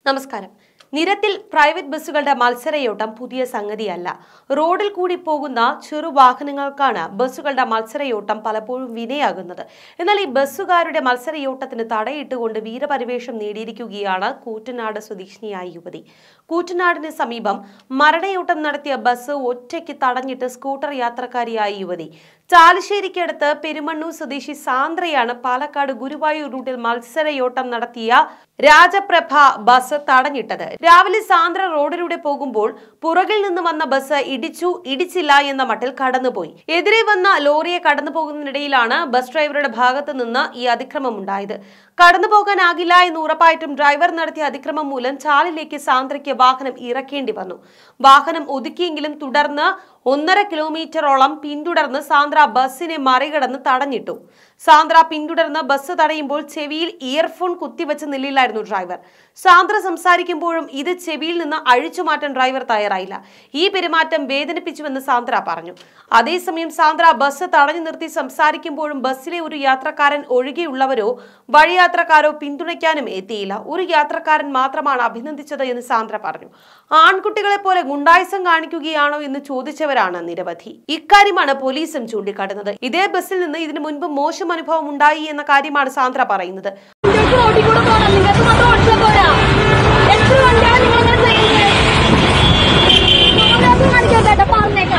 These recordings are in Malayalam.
നമസ്കാരം നിരത്തിൽ പ്രൈവറ്റ് ബസ്സുകളുടെ മത്സരയോട്ടം പുതിയ സംഗതിയല്ല റോഡിൽ കൂടി പോകുന്ന ചെറുവാഹനങ്ങൾക്കാണ് ബസ്സുകളുടെ മത്സരയോട്ടം പലപ്പോഴും വിനയാകുന്നത് എന്നാൽ ഈ ബസ്സുകാരുടെ മത്സരയോട്ടത്തിന് തടയിട്ടുകൊണ്ട് വീരപരിവേഷം നേടിയിരിക്കുകയാണ് കൂറ്റനാട് സ്വദേശിനിയായ യുവതി കൂറ്റനാടിന് സമീപം മരണയോട്ടം നടത്തിയ ബസ് ഒറ്റയ്ക്ക് തടഞ്ഞിട്ട് സ്കൂട്ടർ യാത്രക്കാരിയായ യുവതി ചാലിശ്ശേരിക്കടുത്ത് പെരുമണ്ണൂർ സ്വദേശി സാന്ദ്രയാണ് പാലക്കാട് ഗുരുവായൂർ റൂട്ടിൽ മത്സരയോട്ടം നടത്തിയ രാജപ്രഭ ബസ് തടഞ്ഞിട്ടത് രാവിലെ സാന്ദ്ര റോഡിലൂടെ പോകുമ്പോൾ പുറകിൽ നിന്ന് വന്ന ബസ് ഇടിച്ചു ഇടിച്ചില്ല എന്ന മട്ടിൽ കടന്നുപോയി എതിരെ വന്ന ലോറിയെ കടന്നു പോകുന്നതിനിടയിലാണ് ബസ് ഡ്രൈവറുടെ ഭാഗത്ത് നിന്ന് ഈ അതിക്രമം ഉണ്ടായത് കടന്നു പോകാനാകില്ല എന്ന് ഉറപ്പായിട്ടും ഡ്രൈവർ നടത്തിയ അതിക്രമം മൂലം ചാലിലേക്ക് സാന്ദ്രയ്ക്ക് വാഹനം ഇറക്കേണ്ടി വന്നു വാഹനം ഒതുക്കിയെങ്കിലും തുടർന്ന് ഒന്നര കിലോമീറ്ററോളം പിന്തുടർന്ന് സാന്ദ്ര ബസ്സിനെ മറികടന്ന് തടഞ്ഞിട്ടു സാന്ദ്ര പിന്തുടർന്ന് ബസ് തടയുമ്പോൾ ചെവിയിൽ ഇയർഫോൺ കുത്തിവെച്ച് നില്ലില്ലായിരുന്നു ഡ്രൈവർ സാന്ദ്ര സംസാരിക്കുമ്പോഴും ഇത് ചെവിയിൽ നിന്ന് അഴിച്ചു മാറ്റാൻ ഡ്രൈവർ തയ്യാറായില്ല ഈ പെരുമാറ്റം വേദനിപ്പിച്ചുവെന്ന് സാന്ദ്ര പറഞ്ഞു അതേസമയം സാന്ദ്ര ബസ് തടഞ്ഞു നിർത്തി സംസാരിക്കുമ്പോഴും ബസ്സിലെ ഒരു യാത്രക്കാരൻ ഒഴികെയുള്ളവരോ വഴിയാത്രക്കാരോ പിന്തുണയ്ക്കാനും എത്തിയില്ല ഒരു യാത്രക്കാരൻ മാത്രമാണ് അഭിനന്ദിച്ചത് എന്ന് സാന്ദ്ര പറഞ്ഞു ആൺകുട്ടികളെ പോലെ ഗുണ്ടായുസം കാണിക്കുകയാണോ എന്ന് ചോദിച്ചവരാണ് നിരവധി ഇക്കാര്യമാണ് പോലീസും ചൂണ്ടിക്കാട്ടുന്നത് ഇതേ ബസ്സിൽ നിന്ന് ഇതിനു മുൻപ് മോശം അനുഭവം ഉണ്ടായി എന്ന കാര്യമാണ് സാന്ദ്ര പറയുന്നത് നിങ്ങൾക്ക് റോഡിൽ കൂടെ പോകണം നിങ്ങൾക്ക് മാത്രം ഓടിച്ചാൽ പോരാ എത്ര വണ്ടിയാണ് നിങ്ങൾ ഇങ്ങനെ ചെയ്യുന്നത് കാണിക്കാൻ കേട്ടോ പറഞ്ഞേക്കാം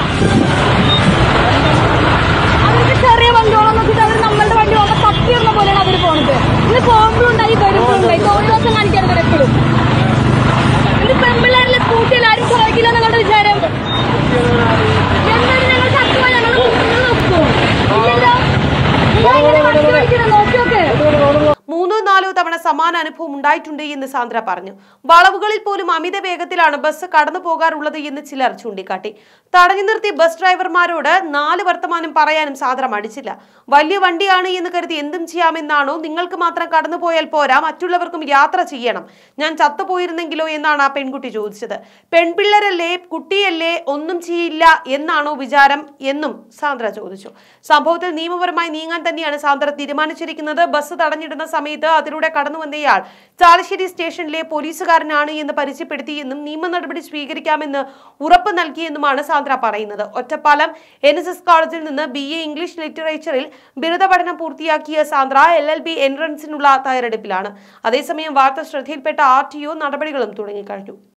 അവർക്ക് ചെറിയ വണ്ടിയോളം നോക്കിയിട്ട് അവർ നമ്മളുടെ വണ്ടി പോകുമ്പോൾ തപ്പി ഇടുന്ന പോലെയാണ് അവർ പോകുന്നത് ഇത് പോകുമ്പോഴുണ്ടായി വരുമ്പോഴുണ്ടായി തോന്നിവാസം കാണിക്കാറുണ്ട് എപ്പോഴും ഇത് പെൺപിള്ളേരിലെ സ്കൂട്ടി എല്ലാവരും കുറയ്ക്കില്ല നിങ്ങളുടെ വിചാരം എന്നാലും ഞങ്ങൾ തക്കുവാൻ ഞങ്ങൾ നോക്കൂ ഇല്ലല്ലോ നിങ്ങൾ ഇങ്ങനെ വണ്ടി ഓടിക്കുന്നത് നോക്കി നോക്ക് മൂന്നോ നാലോ തവണ സമാന അനുഭവം ഉണ്ടായിട്ടുണ്ട് എന്ന് സാന്ദ്ര പറഞ്ഞു വളവുകളിൽ പോലും അമിത വേഗത്തിലാണ് ബസ് കടന്നു പോകാറുള്ളത് എന്ന് ചിലർ ചൂണ്ടിക്കാട്ടി തടഞ്ഞു നിർത്തി ബസ് ഡ്രൈവർമാരോട് നാല് വർത്തമാനം പറയാനും സാന്ദ്ര മടിച്ചില്ല വലിയ വണ്ടിയാണ് എന്ന് കരുതി എന്തും ചെയ്യാമെന്നാണോ നിങ്ങൾക്ക് മാത്രം കടന്നു പോയാൽ പോരാ മറ്റുള്ളവർക്കും യാത്ര ചെയ്യണം ഞാൻ ചത്തുപോയിരുന്നെങ്കിലോ എന്നാണ് ആ പെൺകുട്ടി ചോദിച്ചത് പെൺപിള്ളേരല്ലേ കുട്ടിയല്ലേ ഒന്നും ചെയ്യില്ല എന്നാണോ വിചാരം എന്നും സാന്ദ്ര ചോദിച്ചു സംഭവത്തിൽ നിയമപരമായി നീങ്ങാൻ തന്നെയാണ് സാന്ദ്ര തീരുമാനിച്ചിരിക്കുന്നത് ബസ് തടഞ്ഞിടുന്ന സമയത്ത് അതിലൂടെ കടന്നു വന്നയാൾ ചാലശ്ശേരി സ്റ്റേഷനിലെ പോലീസുകാരനാണ് എന്ന് പരിചയപ്പെടുത്തിയെന്നും നിയമ നടപടി സ്വീകരിക്കാമെന്ന് ഉറപ്പ് നൽകിയെന്നുമാണ് സാന്ദ്ര പറയുന്നത് ഒറ്റപ്പാലം എൻ എസ് എസ് കോളേജിൽ നിന്ന് ബി എ ഇംഗ്ലീഷ് ലിറ്ററേച്ചറിൽ ബിരുദ പഠനം പൂർത്തിയാക്കിയ സാന്ദ്ര എൽ എൽ ബി എൻട്രൻസിനുള്ള തയ്യാറെടുപ്പിലാണ് അതേസമയം വാർത്ത ശ്രദ്ധയിൽപ്പെട്ട ആർ ടി ഒ നടപടികളും തുടങ്ങിക്കഴിഞ്ഞു